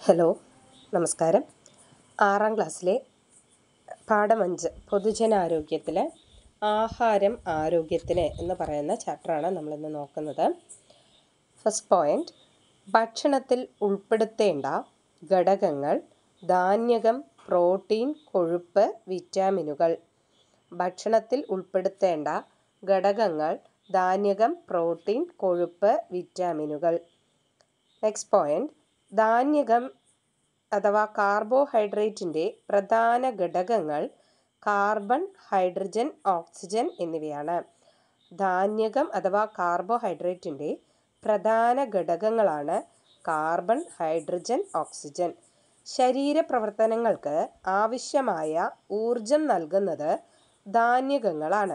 hello നമസ്കാരം ആറാം ക്ലാസ്സിലെ പാഠമഞ്ച് പൊതുജനാരോഗ്യത്തിൽ ആഹാരം ആരോഗ്യത്തിന് എന്ന് പറയുന്ന ചാപ്റ്ററാണ് നമ്മളിന്ന് നോക്കുന്നത് ഫസ്റ്റ് പോയിന്റ് ഭക്ഷണത്തിൽ ഉൾപ്പെടുത്തേണ്ട ഘടകങ്ങൾ ധാന്യകം പ്രോട്ടീൻ കൊഴുപ്പ് വിറ്റാമിനുകൾ ഭക്ഷണത്തിൽ ഉൾപ്പെടുത്തേണ്ട ഘടകങ്ങൾ ധാന്യകം പ്രോട്ടീൻ കൊഴുപ്പ് വിറ്റാമിനുകൾ നെക്സ്റ്റ് പോയിന്റ് ധാന്യകം അഥവാ കാർബോഹൈഡ്രേറ്റിൻ്റെ പ്രധാന ഘടകങ്ങൾ കാർബൺ ഹൈഡ്രജൻ ഓക്സിജൻ എന്നിവയാണ് ധാന്യകം അഥവാ കാർബോഹൈഡ്രേറ്റിൻ്റെ പ്രധാന ഘടകങ്ങളാണ് കാർബൺ ഹൈഡ്രജൻ ഓക്സിജൻ ശരീരപ്രവർത്തനങ്ങൾക്ക് ആവശ്യമായ ഊർജം നൽകുന്നത് ധാന്യകങ്ങളാണ്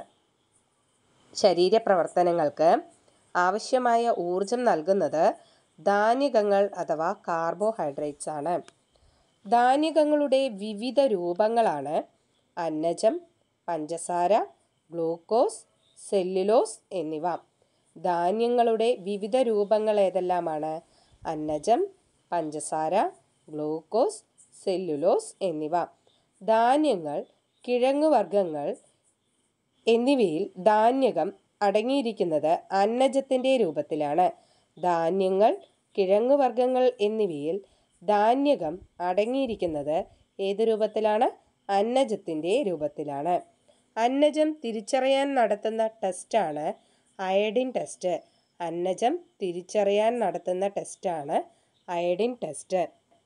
ശരീരപ്രവർത്തനങ്ങൾക്ക് ആവശ്യമായ ഊർജം നൽകുന്നത് ധാന്യകങ്ങൾ അഥവാ കാർബോഹൈഡ്രേറ്റ്സ് ആണ് ധാന്യകങ്ങളുടെ വിവിധ രൂപങ്ങളാണ് അന്നജം പഞ്ചസാര ഗ്ലൂക്കോസ് സെല്ലുലോസ് എന്നിവ ധാന്യങ്ങളുടെ വിവിധ രൂപങ്ങൾ ഏതെല്ലാമാണ് അന്നജം പഞ്ചസാര ഗ്ലൂക്കോസ് സെല്ലുലോസ് എന്നിവ ധാന്യങ്ങൾ കിഴങ്ങുവർഗ്ഗങ്ങൾ എന്നിവയിൽ ധാന്യകം അടങ്ങിയിരിക്കുന്നത് അന്നജത്തിൻ്റെ രൂപത്തിലാണ് ധാന്യങ്ങൾ കിഴങ്ങുവർഗ്ഗങ്ങൾ എന്നിവയിൽ ധാന്യകം അടങ്ങിയിരിക്കുന്നത് ഏത് രൂപത്തിലാണ് അന്നജത്തിൻ്റെ രൂപത്തിലാണ് അന്നജം തിരിച്ചറിയാൻ നടത്തുന്ന ടെസ്റ്റാണ് അയഡിൻ ടെസ്റ്റ് അന്നജം തിരിച്ചറിയാൻ നടത്തുന്ന ടെസ്റ്റാണ് അയഡിൻ ടെസ്റ്റ്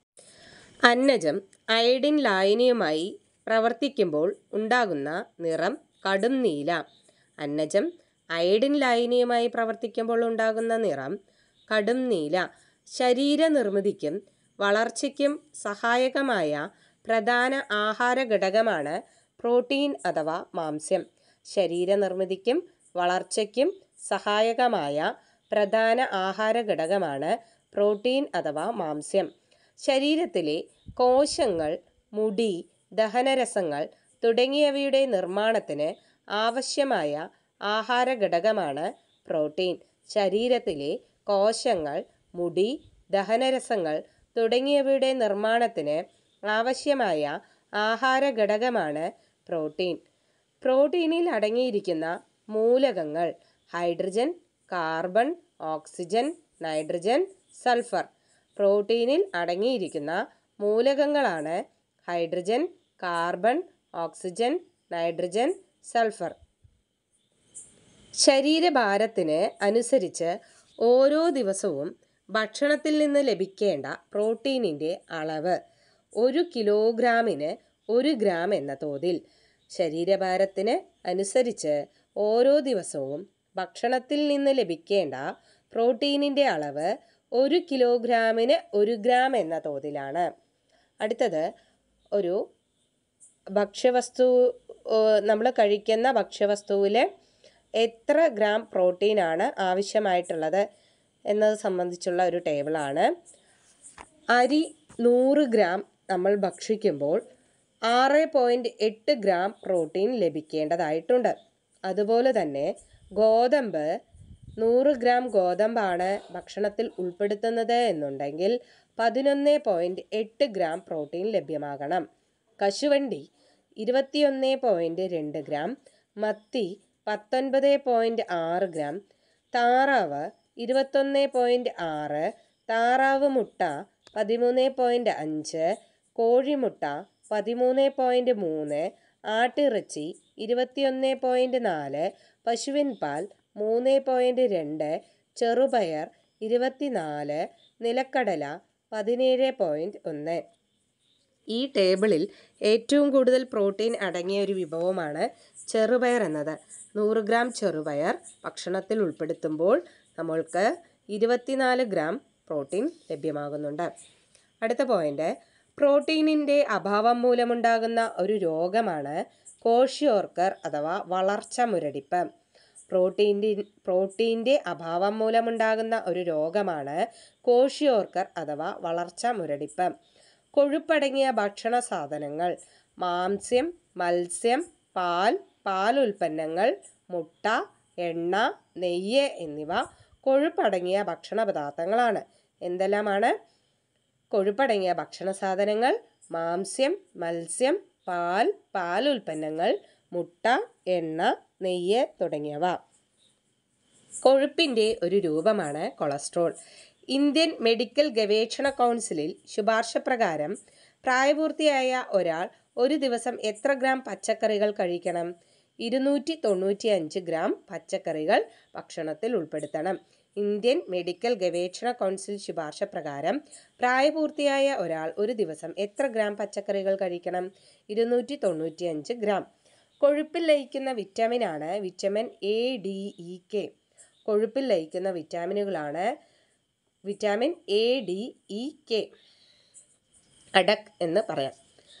അന്നജം അയഡിൻ ലായനിയുമായി പ്രവർത്തിക്കുമ്പോൾ ഉണ്ടാകുന്ന നിറം കടും നീല അന്നജം അയഡിൻ ലായനിയുമായി പ്രവർത്തിക്കുമ്പോൾ ഉണ്ടാകുന്ന നിറം കടും നീല ശരീര നിർമ്മിതിക്കും വളർച്ചയ്ക്കും സഹായകമായ പ്രധാന ആഹാര ഘടകമാണ് പ്രോട്ടീൻ അഥവാ മാംസ്യം ശരീര നിർമ്മിതിക്കും വളർച്ചയ്ക്കും സഹായകമായ പ്രധാന ആഹാര ഘടകമാണ് പ്രോട്ടീൻ അഥവാ മാംസ്യം ശരീരത്തിലെ കോശങ്ങൾ മുടി ദഹനരസങ്ങൾ തുടങ്ങിയവയുടെ നിർമ്മാണത്തിന് ആവശ്യമായ ആഹാര ഘടകമാണ് പ്രോട്ടീൻ ശരീരത്തിലെ കോശങ്ങൾ മുടി ദഹനരസങ്ങൾ തുടങ്ങിയവയുടെ നിർമ്മാണത്തിന് ആവശ്യമായ ആഹാര ഘടകമാണ് പ്രോട്ടീൻ പ്രോട്ടീനിൽ അടങ്ങിയിരിക്കുന്ന മൂലകങ്ങൾ hydrogen carbon oxygen nitrogen sulphur പ്രോട്ടീനിൽ അടങ്ങിയിരിക്കുന്ന മൂലകങ്ങളാണ് hydrogen carbon oxygen nitrogen sulphur ശരീരഭാരത്തിന് അനുസരിച്ച് ഓരോ ദിവസവും ഭക്ഷണത്തിൽ നിന്ന് ലഭിക്കേണ്ട പ്രോട്ടീനിൻ്റെ അളവ് ഒരു കിലോഗ്രാമിന് ഒരു ഗ്രാം എന്ന തോതിൽ ശരീരഭാരത്തിന് അനുസരിച്ച് ഓരോ ദിവസവും ഭക്ഷണത്തിൽ നിന്ന് ലഭിക്കേണ്ട പ്രോട്ടീനിൻ്റെ അളവ് ഒരു കിലോഗ്രാമിന് ഒരു ഗ്രാം എന്ന തോതിലാണ് അടുത്തത് ഒരു ഭക്ഷ്യവസ്തു നമ്മൾ കഴിക്കുന്ന ഭക്ഷ്യവസ്തുവിൽ എത്ര ഗ്രാം പ്രോട്ടീനാണ് ആവശ്യമായിട്ടുള്ളത് എന്നത് സംബന്ധിച്ചുള്ള ഒരു ടേബിളാണ് അരി നൂറ് ഗ്രാം നമ്മൾ ഭക്ഷിക്കുമ്പോൾ ആറ് പോയിൻറ്റ് എട്ട് ഗ്രാം പ്രോട്ടീൻ ലഭിക്കേണ്ടതായിട്ടുണ്ട് അതുപോലെ തന്നെ ഗോതമ്പ് നൂറ് ഗ്രാം ഗോതമ്പാണ് ഭക്ഷണത്തിൽ ഉൾപ്പെടുത്തുന്നത് എന്നുണ്ടെങ്കിൽ പതിനൊന്ന് പോയിൻറ്റ് എട്ട് ഗ്രാം പ്രോട്ടീൻ ലഭ്യമാകണം കശുവണ്ടി ഇരുപത്തിയൊന്ന് പോയിൻറ്റ് രണ്ട് ഗ്രാം മത്തി പത്തൊൻപത് പോയിൻറ്റ് ആറ് ഗ്രാം താറാവ് ഇരുപത്തൊന്ന് പോയിൻറ്റ് ആറ് താറാവ് മുട്ട പതിമൂന്ന് പോയിൻറ്റ് അഞ്ച് കോഴിമുട്ട പതിമൂന്ന് പോയിൻറ്റ് മൂന്ന് ആട്ടിറച്ചി ഇരുപത്തിയൊന്ന് പോയിൻറ്റ് നാല് പശുവിൻ പാൽ മൂന്ന് പോയിൻറ്റ് രണ്ട് ചെറുപയർ ഇരുപത്തിനാല് നിലക്കടല പതിനേഴ് പോയിൻറ്റ് ഒന്ന് ഈ ടേബിളിൽ ഏറ്റവും കൂടുതൽ പ്രോട്ടീൻ അടങ്ങിയ ഒരു വിഭവമാണ് ചെറുപയർ എന്നത് നൂറ് ഗ്രാം ചെറുപയർ ഭക്ഷണത്തിൽ ഉൾപ്പെടുത്തുമ്പോൾ നമ്മൾക്ക് ഇരുപത്തിനാല് ഗ്രാം പ്രോട്ടീൻ ലഭ്യമാകുന്നുണ്ട് അടുത്ത പോയിന്റ് പ്രോട്ടീനിൻ്റെ അഭാവം മൂലമുണ്ടാകുന്ന ഒരു രോഗമാണ് കോഷിയോർക്കർ അഥവാ വളർച്ച മുരടിപ്പ് പ്രോട്ടീൻ്റെ പ്രോട്ടീൻ്റെ അഭാവം മൂലമുണ്ടാകുന്ന ഒരു രോഗമാണ് കോഷിയോർക്കർ അഥവാ വളർച്ച മുരടിപ്പ് കൊഴുപ്പടങ്ങിയ ഭക്ഷണ സാധനങ്ങൾ മാംസ്യം മത്സ്യം പാൽ പാലുൽപ്പന്നങ്ങൾ മുട്ട എണ്ണ നെയ്യ് എന്നിവ കൊഴുപ്പടങ്ങിയ ഭക്ഷണ പദാർത്ഥങ്ങളാണ് എന്തെല്ലാമാണ് കൊഴുപ്പടങ്ങിയ ഭക്ഷണ സാധനങ്ങൾ മാംസ്യം മത്സ്യം പാൽ പാലുൽപ്പന്നങ്ങൾ മുട്ട എണ്ണ നെയ്യ് തുടങ്ങിയവ കൊഴുപ്പിൻ്റെ ഒരു രൂപമാണ് കൊളസ്ട്രോൾ ഇന്ത്യൻ മെഡിക്കൽ ഗവേഷണ കൗൺസിലിൽ ശുപാർശ പ്രകാരം പ്രായപൂർത്തിയായ ഒരാൾ ഒരു ദിവസം എത്ര ഗ്രാം പച്ചക്കറികൾ കഴിക്കണം ഇരുന്നൂറ്റി തൊണ്ണൂറ്റി അഞ്ച് ഗ്രാം പച്ചക്കറികൾ ഭക്ഷണത്തിൽ ഉൾപ്പെടുത്തണം ഇന്ത്യൻ മെഡിക്കൽ ഗവേഷണ കൗൺസിൽ ശുപാർശ പ്രകാരം പ്രായപൂർത്തിയായ ഒരാൾ ഒരു ദിവസം എത്ര ഗ്രാം പച്ചക്കറികൾ കഴിക്കണം ഇരുന്നൂറ്റി തൊണ്ണൂറ്റി അഞ്ച് ഗ്രാം കൊഴുപ്പിൽ ലയിക്കുന്ന വിറ്റാമിനാണ് vitamin A D E K കൊഴുപ്പിൽ ലയിക്കുന്ന വിറ്റാമിനുകളാണ് vitamin A D E K അഡക് എന്ന് പറയാം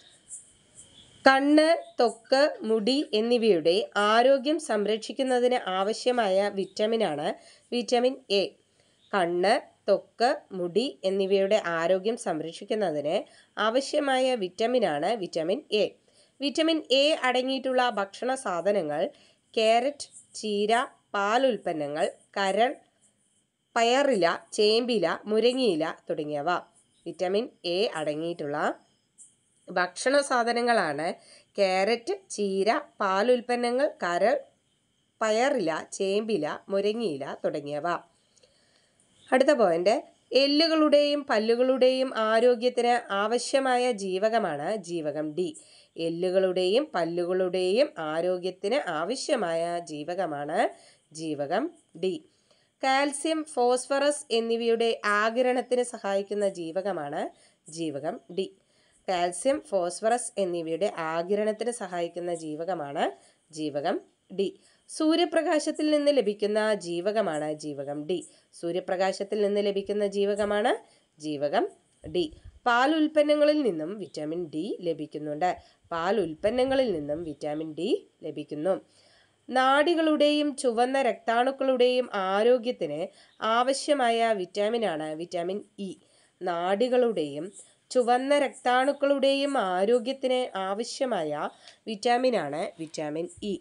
കണ്ണ് ത്വക്ക് മുടി എന്നിവയുടെ ആരോഗ്യം സംരക്ഷിക്കുന്നതിന് ആവശ്യമായ വിറ്റമിനാണ് വിറ്റമിൻ എ കണ്ണ് ത്വക്ക് മുടി എന്നിവയുടെ ആരോഗ്യം സംരക്ഷിക്കുന്നതിന് ആവശ്യമായ വിറ്റമിനാണ് വിറ്റമിൻ എ വിറ്റമിൻ എ അടങ്ങിയിട്ടുള്ള ഭക്ഷണ സാധനങ്ങൾ ക്യാരറ്റ് ചീര പാലുൽപ്പന്നങ്ങൾ കരൾ പയറില ചേമ്പില മുരിങ്ങയില തുടങ്ങിയവ വിറ്റമിൻ എ അടങ്ങിയിട്ടുള്ള ഭക്ഷണ സാധനങ്ങളാണ് ക്യാരറ്റ് ചീര പാലുൽപ്പന്നങ്ങൾ കരൾ പയറില ചേമ്പില മുരിങ്ങയില തുടങ്ങിയവ അടുത്ത പോയിന്റ് എല്ലുകളുടെയും പല്ലുകളുടെയും ആരോഗ്യത്തിന് ആവശ്യമായ ജീവകമാണ് ജീവകം ഡി എല്ലുകളുടെയും പല്ലുകളുടെയും ആരോഗ്യത്തിന് ആവശ്യമായ ജീവകമാണ് ജീവകം ഡി കാൽസ്യം ഫോസ്ഫറസ് എന്നിവയുടെ ആകിരണത്തിന് സഹായിക്കുന്ന ജീവകമാണ് ജീവകം ഡി കാൽസ്യം ഫോസ്ഫറസ് എന്നിവയുടെ ആകിരണത്തിന് സഹായിക്കുന്ന ജീവകമാണ് ജീവകം ഡി സൂര്യപ്രകാശത്തിൽ നിന്ന് ലഭിക്കുന്ന ജീവകമാണ് ജീവകം ഡി സൂര്യപ്രകാശത്തിൽ നിന്ന് ലഭിക്കുന്ന ജീവകമാണ് ജീവകം ഡി പാൽ ഉൽപ്പന്നങ്ങളിൽ നിന്നും വിറ്റാമിൻ ഡി ലഭിക്കുന്നുണ്ട് പാൽ ഉൽപ്പന്നങ്ങളിൽ നിന്നും വിറ്റാമിൻ ഡി ലഭിക്കുന്നു നാഡികളുടെയും ചുവന്ന രക്താണുക്കളുടെയും ആരോഗ്യത്തിന് ആവശ്യമായ വിറ്റാമിനാണ് വിറ്റാമിൻ ഇ നാഡികളുടെയും ചുവന്ന രക്താണുക്കളുടെയും ആരോഗ്യത്തിന് ആവശ്യമായ വിറ്റാമിനാണ് വിറ്റാമിൻ ഇ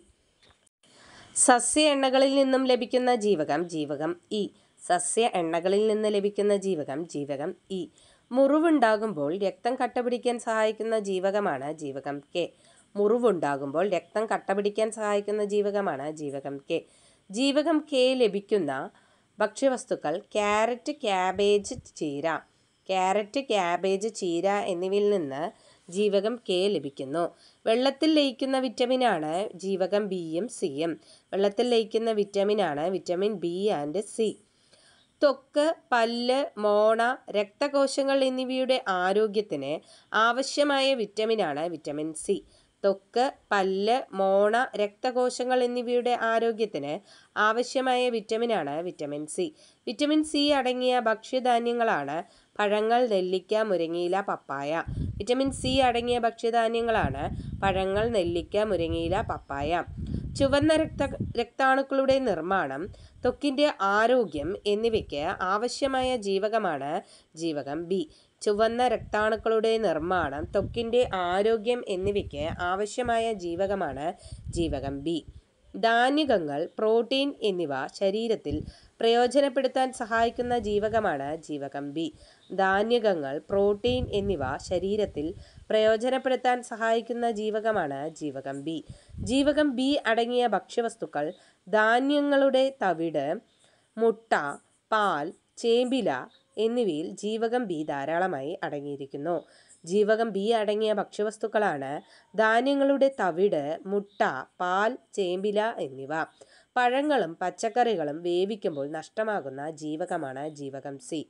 സസ്യ എണ്ണകളിൽ നിന്നും ലഭിക്കുന്ന ജീവകം ജീവകം ഇ സസ്യ എണ്ണകളിൽ നിന്ന് ലഭിക്കുന്ന ജീവകം ജീവകം ഇ മുറിവുണ്ടാകുമ്പോൾ രക്തം കട്ടപിടിക്കാൻ സഹായിക്കുന്ന ജീവകമാണ് ജീവകം കെ മുറിവുണ്ടാകുമ്പോൾ രക്തം കട്ടപിടിക്കാൻ സഹായിക്കുന്ന ജീവകമാണ് ജീവകം കെ ജീവകം കെ ലഭിക്കുന്ന ഭക്ഷ്യവസ്തുക്കൾ ക്യാരറ്റ് ക്യാബേജ് ചീര ക്യാരറ്റ് ക്യാബേജ് ചീര എന്നിവയിൽ നിന്ന് ജീവകം കെ ലഭിക്കുന്നു വെള്ളത്തിൽ ലയിക്കുന്ന വിറ്റമിനാണ് ജീവകം ബിയും സിയും വെള്ളത്തിൽ ലയിക്കുന്ന വിറ്റമിനാണ് വിറ്റമിൻ ബി ആൻഡ് സി ത്വക്ക് പല്ല് മോണ രക്തകോശങ്ങൾ എന്നിവയുടെ ആരോഗ്യത്തിന് ആവശ്യമായ വിറ്റമിനാണ് വിറ്റമിൻ സി ത്വക്ക് പല്ല് മോണ രക്തകോശങ്ങൾ എന്നിവയുടെ ആരോഗ്യത്തിന് ആവശ്യമായ വിറ്റമിനാണ് വിറ്റമിൻ സി വിറ്റമിൻ സി അടങ്ങിയ ഭക്ഷ്യധാന്യങ്ങളാണ് പഴങ്ങൾ നെല്ലിക്ക മുരിങ്ങയില പപ്പായ വിറ്റമിൻ സി അടങ്ങിയ ഭക്ഷ്യധാന്യങ്ങളാണ് പഴങ്ങൾ നെല്ലിക്ക മുരിങ്ങയില പപ്പായ ചുവന്ന രക്ത രക്താണുക്കളുടെ നിർമ്മാണം ത്വക്കിൻ്റെ ആരോഗ്യം എന്നിവയ്ക്ക് ആവശ്യമായ ജീവകമാണ് ജീവകം ബി ചുവന്ന രക്താണുക്കളുടെ നിർമ്മാണം ത്വക്കിൻ്റെ ആരോഗ്യം എന്നിവയ്ക്ക് ആവശ്യമായ ജീവകമാണ് ജീവകം ബി ധാന്യകങ്ങൾ പ്രോട്ടീൻ എന്നിവ ശരീരത്തിൽ പ്രയോജനപ്പെടുത്താൻ സഹായിക്കുന്ന ജീവകമാണ് ജീവകം ബി ധാന്യകങ്ങൾ പ്രോട്ടീൻ എന്നിവ ശരീരത്തിൽ പ്രയോജനപ്പെടുത്താൻ സഹായിക്കുന്ന ജീവകമാണ് ജീവകം ബി ജീവകം ബി അടങ്ങിയ ഭക്ഷ്യവസ്തുക്കൾ ധാന്യങ്ങളുടെ തവിട് മുട്ട പാൽ ചേമ്പില എന്നിവയിൽ ജീവകം ബി ധാരാളമായി അടങ്ങിയിരിക്കുന്നു ജീവകം ബി അടങ്ങിയ ഭക്ഷ്യവസ്തുക്കളാണ് ധാന്യങ്ങളുടെ തവിട് മുട്ട പാൽ ചേമ്പില എന്നിവ പഴങ്ങളും പച്ചക്കറികളും വേവിക്കുമ്പോൾ നഷ്ടമാകുന്ന ജീവകമാണ് ജീവകം സി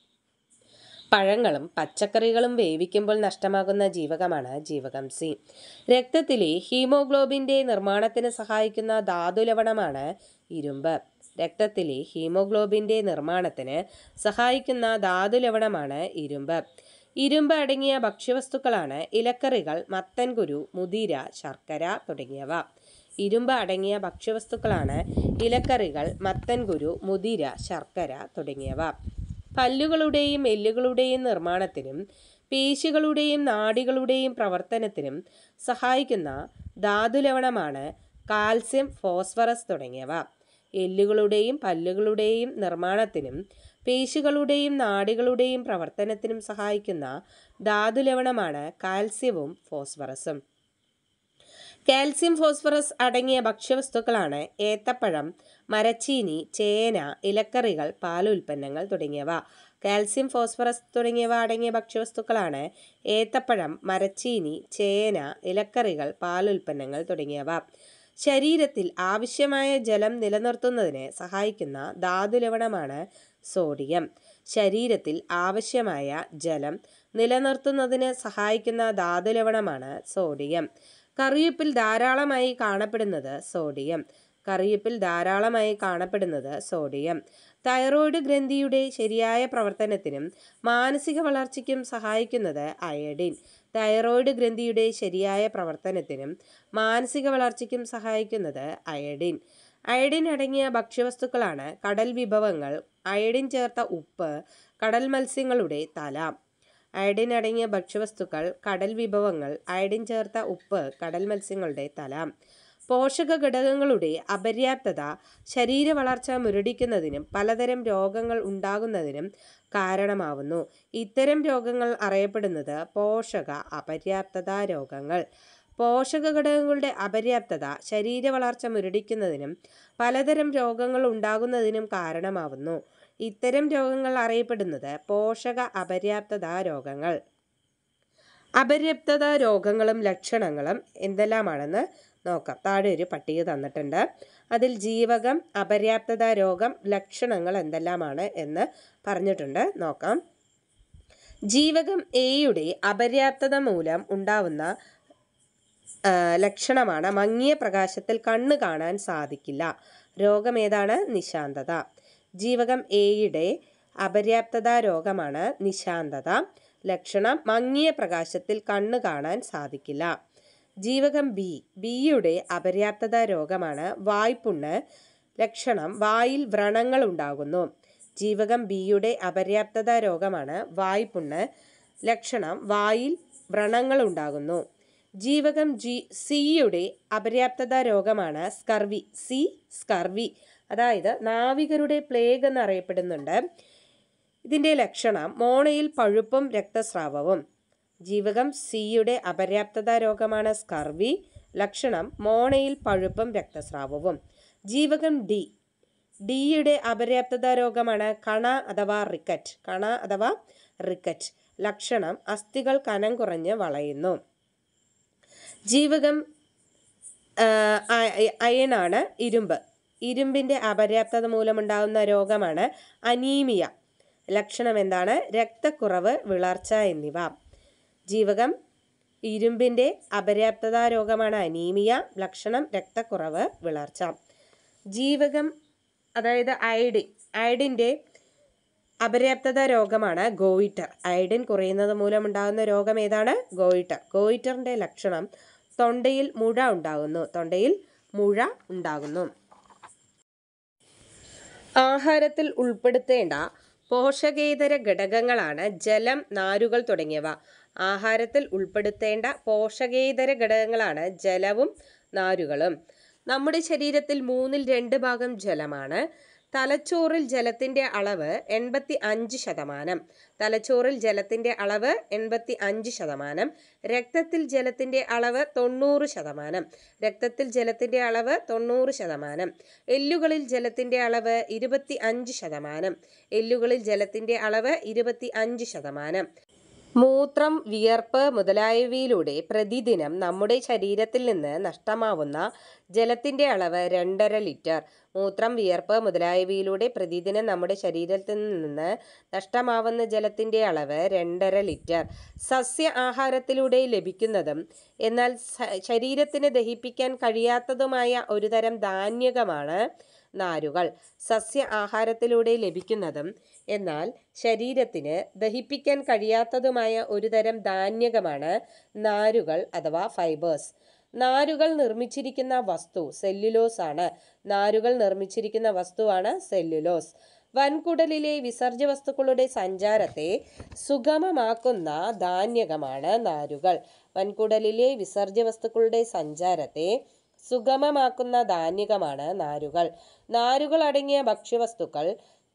പഴങ്ങളും പച്ചക്കറികളും വേവിക്കുമ്പോൾ നഷ്ടമാകുന്ന ജീവകമാണ് ജീവകം സി രക്തത്തിലെ ഹീമോഗ്ലോബിൻ്റെ നിർമ്മാണത്തിന് സഹായിക്കുന്ന ധാതുലവണമാണ് ഇരുമ്പ് രക്തത്തിലെ ഹീമോഗ്ലോബിൻ്റെ നിർമ്മാണത്തിന് സഹായിക്കുന്ന ധാതുലവണമാണ് ഇരുമ്പ് ഇരുമ്പ് അടങ്ങിയ ഭക്ഷ്യവസ്തുക്കളാണ് ഇലക്കറികൾ മത്തൻകുരു മുതിര ശർക്കര തുടങ്ങിയവ ഇരുമ്പ് അടങ്ങിയ ഭക്ഷ്യവസ്തുക്കളാണ് ഇലക്കറികൾ മത്തൻകുരു മുതിര ശർക്കര തുടങ്ങിയവ പല്ലുകളുടെയും എല്ലുകളുടെയും നിർമ്മാണത്തിനും പേശികളുടെയും നാഡികളുടെയും പ്രവർത്തനത്തിനും സഹായിക്കുന്ന ധാതുലവണമാണ് കാൽസ്യം ഫോസ്ഫറസ് തുടങ്ങിയവ എല്ലുകളുടെയും പല്ലുകളുടെയും നിർമ്മാണത്തിനും പേശികളുടെയും നാഡികളുടെയും പ്രവർത്തനത്തിനും സഹായിക്കുന്ന ധാതുലവണമാണ് കാൽസ്യവും ഫോസ്ഫറസും കാൽസ്യം ഫോസ്ഫറസ് അടങ്ങിയ ഭക്ഷ്യവസ്തുക്കളാണ് ഏത്തപ്പഴം മരച്ചീനി ചേന ഇലക്കറികൾ പാലുൽപ്പന്നങ്ങൾ തുടങ്ങിയവ കാൽസ്യം ഫോസ്ഫറസ് തുടങ്ങിയവ അടങ്ങിയ ഭക്ഷ്യവസ്തുക്കളാണ് ഏത്തപ്പഴം മരച്ചീനി ചേന ഇലക്കറികൾ പാലുൽപ്പന്നങ്ങൾ തുടങ്ങിയവ ശരീരത്തിൽ ആവശ്യമായ ജലം നിലനിർത്തുന്നതിന് സഹായിക്കുന്ന ധാതുലവണമാണ് സോഡിയം ശരീരത്തിൽ ആവശ്യമായ ജലം നിലനിർത്തുന്നതിന് സഹായിക്കുന്ന ധാതുലവണമാണ് സോഡിയം കറിവേപ്പിൽ ധാരാളമായി കാണപ്പെടുന്നത് സോഡിയം കറിവേപ്പിൽ ധാരാളമായി കാണപ്പെടുന്നത് സോഡിയം തൈറോയ്ഡ് ഗ്രന്ഥിയുടെ ശരിയായ പ്രവർത്തനത്തിനും മാനസിക വളർച്ചയ്ക്കും സഹായിക്കുന്നത് അയഡിൻ തൈറോയ്ഡ് ഗ്രന്ഥിയുടെ ശരിയായ പ്രവർത്തനത്തിനും മാനസിക വളർച്ചയ്ക്കും സഹായിക്കുന്നത് അയഡിൻ അയഡിൻ അടങ്ങിയ ഭക്ഷ്യവസ്തുക്കളാണ് കടൽ വിഭവങ്ങൾ അയഡിൻ ചേർത്ത ഉപ്പ് കടൽ മത്സ്യങ്ങളുടെ തല അയഡിൻ അടങ്ങിയ ഭക്ഷ്യവസ്തുക്കൾ കടൽ വിഭവങ്ങൾ അയഡിൻ ചേർത്ത ഉപ്പ് കടൽ മത്സ്യങ്ങളുടെ തല പോഷക ഘടകങ്ങളുടെ അപര്യാപ്തത ശരീര വളർച്ച മുരടിക്കുന്നതിനും പലതരം രോഗങ്ങൾ ഉണ്ടാകുന്നതിനും കാരണമാവുന്നു ഇത്തരം രോഗങ്ങൾ അറിയപ്പെടുന്നത് പോഷക അപര്യാപ്തത രോഗങ്ങൾ പോഷക ഘടകങ്ങളുടെ അപര്യാപ്തത ശരീര വളർച്ച മുരടിക്കുന്നതിനും പലതരം രോഗങ്ങൾ ഉണ്ടാകുന്നതിനും കാരണമാവുന്നു ഇത്തരം രോഗങ്ങൾ അറിയപ്പെടുന്നത് പോഷക അപര്യാപ്തത രോഗങ്ങൾ അപര്യാപ്തത രോഗങ്ങളും ലക്ഷണങ്ങളും എന്തെല്ലാമാണെന്ന് നോക്കാം താഴെ ഒരു പട്ടിക തന്നിട്ടുണ്ട് അതിൽ ജീവകം അപര്യാപ്തത രോഗം ലക്ഷണങ്ങൾ എന്തെല്ലാമാണ് എന്ന് പറഞ്ഞിട്ടുണ്ട് നോക്കാം ജീവകം എയുടെ അപര്യാപ്തത മൂലം ഉണ്ടാവുന്ന ആ, ലക്ഷണമാണ് മങ്ങിയ പ്രകാശത്തിൽ കണ്ണ് കാണാൻ സാധിക്കില്ല രോഗം ഏതാണ് നിശാന്തത ജീവകം എയുടെ അപര്യാപ്തത രോഗമാണ് നിശാന്തത ലക്ഷണം മങ്ങിയ പ്രകാശത്തിൽ കണ്ണ് കാണാൻ സാധിക്കില്ല ജീവകം ബി ബിയുടെ അപര്യാപ്തത രോഗമാണ് വായ്പുണ്ണ് ലക്ഷണം വായിൽ വ്രണങ്ങൾ ഉണ്ടാകുന്നു ജീവകം ബിയുടെ അപര്യാപ്തത രോഗമാണ് വായ്പുണ്ണ് ലക്ഷണം വായിൽ വ്രണങ്ങൾ ഉണ്ടാകുന്നു ജീവകം ജി സിയുടെ അപര്യാപ്തത രോഗമാണ് സ്കർവി സി സ്കർവി അതായത് നാവികരുടെ പ്ലേഗ് എന്നറിയപ്പെടുന്നുണ്ട് ഇതിൻ്റെ ലക്ഷണം മോണയിൽ പഴുപ്പും രക്തസ്രാവവും ജീവകം സിയുടെ അപര്യാപ്തത രോഗമാണ് സ്കർവി ലക്ഷണം മോണയിൽ പഴുപ്പും രക്തസ്രാവവും ജീവകം ഡി ഡിയുടെ അപര്യാപ്തത രോഗമാണ് കണ അഥവാ റിക്കറ്റ് കണ അഥവാ റിക്കറ്റ് ലക്ഷണം അസ്ഥികൾ കനം കുറഞ്ഞ് വളയുന്നു ജീവകം ആ, അയ- അയണാണ് ഇരുമ്പ് ഇരുമ്പിൻ്റെ അപര്യാപ്തത മൂലമുണ്ടാകുന്ന രോഗമാണ് അനീമിയ ലക്ഷണം എന്താണ് രക്തക്കുറവ് വിളർച്ച എന്നിവ ജീവകം ഇരുമ്പിൻ്റെ അപര്യാപ്തത രോഗമാണ് അനീമിയ ലക്ഷണം രക്തക്കുറവ് വിളർച്ച ജീവകം അതായത് അയഡിൻ അയഡിൻ്റെ അപര്യാപ്തത രോഗമാണ് ഗോയിറ്റർ അയഡിൻ കുറയുന്നത് മൂലമുണ്ടാകുന്ന രോഗം ഏതാണ് ഗോയിറ്റർ ഗോയിറ്ററിൻ്റെ ലക്ഷണം തൊണ്ടയിൽ മുഴ ഉണ്ടാകുന്നു തൊണ്ടയിൽ മുഴ ഉണ്ടാകുന്നു ആഹാരത്തിൽ ഉൾപ്പെടുത്തേണ്ട പോഷകേതര ഘടകങ്ങളാണ് ജലം നാരുകൾ തുടങ്ങിയവ ആഹാരത്തിൽ ഉൾപ്പെടുത്തേണ്ട പോഷകേതര ഘടകങ്ങളാണ് ജലവും നാരുകളും നമ്മുടെ ശരീരത്തിൽ മൂന്നിൽ രണ്ട് ഭാഗം ജലമാണ് തലച്ചോറിൽ ജലത്തിൻ്റെ അളവ് എൺപത്തി അഞ്ച് ശതമാനം തലച്ചോറിൽ ജലത്തിൻ്റെ അളവ് എൺപത്തി അഞ്ച് ശതമാനം രക്തത്തിൽ ജലത്തിൻ്റെ അളവ് തൊണ്ണൂറ് ശതമാനം രക്തത്തിൽ ജലത്തിൻ്റെ അളവ് തൊണ്ണൂറ് ശതമാനം എല്ലുകളിൽ ജലത്തിൻ്റെ അളവ് ഇരുപത്തി അഞ്ച് ശതമാനം എല്ലുകളിൽ ജലത്തിൻ്റെ അളവ് ഇരുപത്തി അഞ്ച് ശതമാനം മൂത്രം വിയർപ്പ് മുതലായവയിലൂടെ പ്രതിദിനം നമ്മുടെ ശരീരത്തിൽ നിന്ന് നഷ്ടമാവുന്ന ജലത്തിൻ്റെ അളവ് രണ്ടര ലിറ്റർ മൂത്രം വിയർപ്പ് മുതലായവയിലൂടെ പ്രതിദിനം നമ്മുടെ ശരീരത്തിൽ നിന്ന് നഷ്ടമാവുന്ന ജലത്തിൻ്റെ അളവ് രണ്ടര ലിറ്റർ സസ്യ ആഹാരത്തിലൂടെ ലഭിക്കുന്നതും എന്നാൽ സ- ശരീരത്തിന് ദഹിപ്പിക്കാൻ കഴിയാത്തതുമായ ഒരുതരം ധാന്യകമാണ് നാരുകൾ സസ്യ ആഹാരത്തിലൂടെ ലഭിക്കുന്നതും എന്നാൽ ശരീരത്തിന് ദഹിപ്പിക്കാൻ കഴിയാത്തതുമായ ഒരുതരം ധാന്യകമാണ് നാരുകൾ അഥവാ ഫൈബേഴ്സ് നാരുകൾ നിർമ്മിച്ചിരിക്കുന്ന വസ്തു സെല്ലുലോസ് ആണ് നാരുകൾ നിർമ്മിച്ചിരിക്കുന്ന വസ്തുവാണ് സെല്ലുലോസ് വൻകുടലിലെ വിസർജ്യ വസ്തുക്കളുടെ സഞ്ചാരത്തെ സുഗമമാക്കുന്ന ധാന്യകമാണ് നാരുകൾ വൻകുടലിലെ വിസർജ്യ വസ്തുക്കളുടെ സഞ്ചാരത്തെ സുഗമമാക്കുന്ന ധാന്യകമാണ് നാരുകൾ നാരുകൾ അടങ്ങിയ ഭക്ഷ്യവസ്തുക്കൾ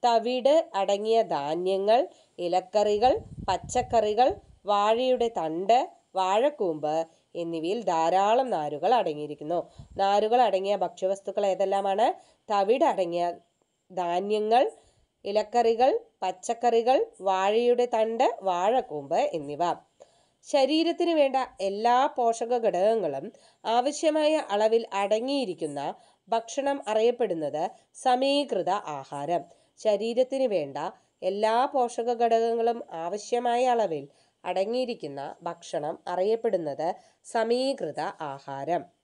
തവിട് അടങ്ങിയ ധാന്യങ്ങൾ ഇലക്കറികൾ പച്ചക്കറികൾ വാഴയുടെ തണ്ട് വാഴക്കൂമ്പ് എന്നിവയിൽ ധാരാളം നാരുകൾ അടങ്ങിയിരിക്കുന്നു നാരുകൾ അടങ്ങിയ ഭക്ഷ്യവസ്തുക്കൾ ഏതെല്ലാമാണ് തവിട് അടങ്ങിയ ധാന്യങ്ങൾ ഇലക്കറികൾ പച്ചക്കറികൾ വാഴയുടെ തണ്ട് വാഴക്കൂമ്പ് എന്നിവ ശരീരത്തിന് വേണ്ട എല്ലാ പോഷക ഘടകങ്ങളും ആവശ്യമായ അളവിൽ അടങ്ങിയിരിക്കുന്ന ഭക്ഷണം അറിയപ്പെടുന്നത് സമീകൃത ആഹാരം ശരീരത്തിന് വേണ്ട എല്ലാ പോഷക ഘടകങ്ങളും ആവശ്യമായ അളവിൽ അടങ്ങിയിരിക്കുന്ന ഭക്ഷണം അറിയപ്പെടുന്നത് സമീകൃത ആഹാരം